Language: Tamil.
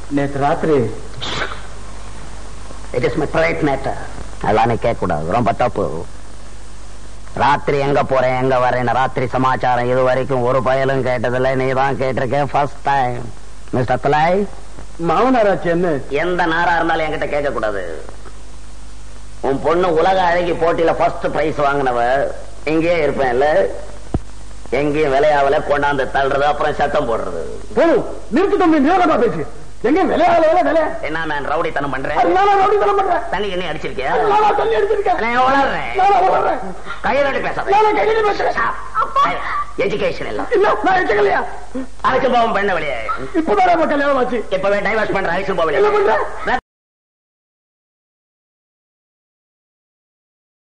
நேற்று ராத்திரி it is my private matter அதெல்லாம் நீ கேட்க கூடாது ரொம்ப தப்பு ராத்திரி எங்க போறேன் எங்க வரேன் ராத்திரி சமாச்சாரம் இது வரைக்கும் ஒரு பயலும் கேட்டதில்லை நீ தான் கேட்டிருக்க ஃபர்ஸ்ட் டைம் மிஸ்டர் துலாய் மாமனாராச்சு என்ன எந்த நாரா இருந்தாலும் என்கிட்ட கேட்க கூடாது உன் பொண்ணு உலக அழகி போட்டியில ஃபர்ஸ்ட் பிரைஸ் வாங்கினவ இங்கேயே இருப்பேன்ல எங்கேயும் விளையாவல கொண்டாந்து தள்ளுறது அப்புறம் சத்தம் போடுறது போதும் நிறுத்து தம்பி நியோகமா பேச்சு எங்க விளையாட வேலை வேலை என்ன நான் ரவுடித்தனம் பண்றேன் அதனால ரவுடி தரம் பண்றேன் தண்ணி என்ன அடிச்சிருக்கியா நானா தண்ணி அடிச்சிருக்கேன் நான் உளறேன் நானா வளர்றேன் கையிலடி பேசாத நானா கையில பேசுறேன் எஜுகேஷன் எல்லாம் இல்ல நான் எச்சக்கலையா அழைச்சு போவோம் பெண்ண வழியே இப்பதான் நம்ம கல்யாணம் ஆச்சு இப்பவே டைவர்ஸ் பண்ற அழைச்சு என்ன போவலையே பண்ற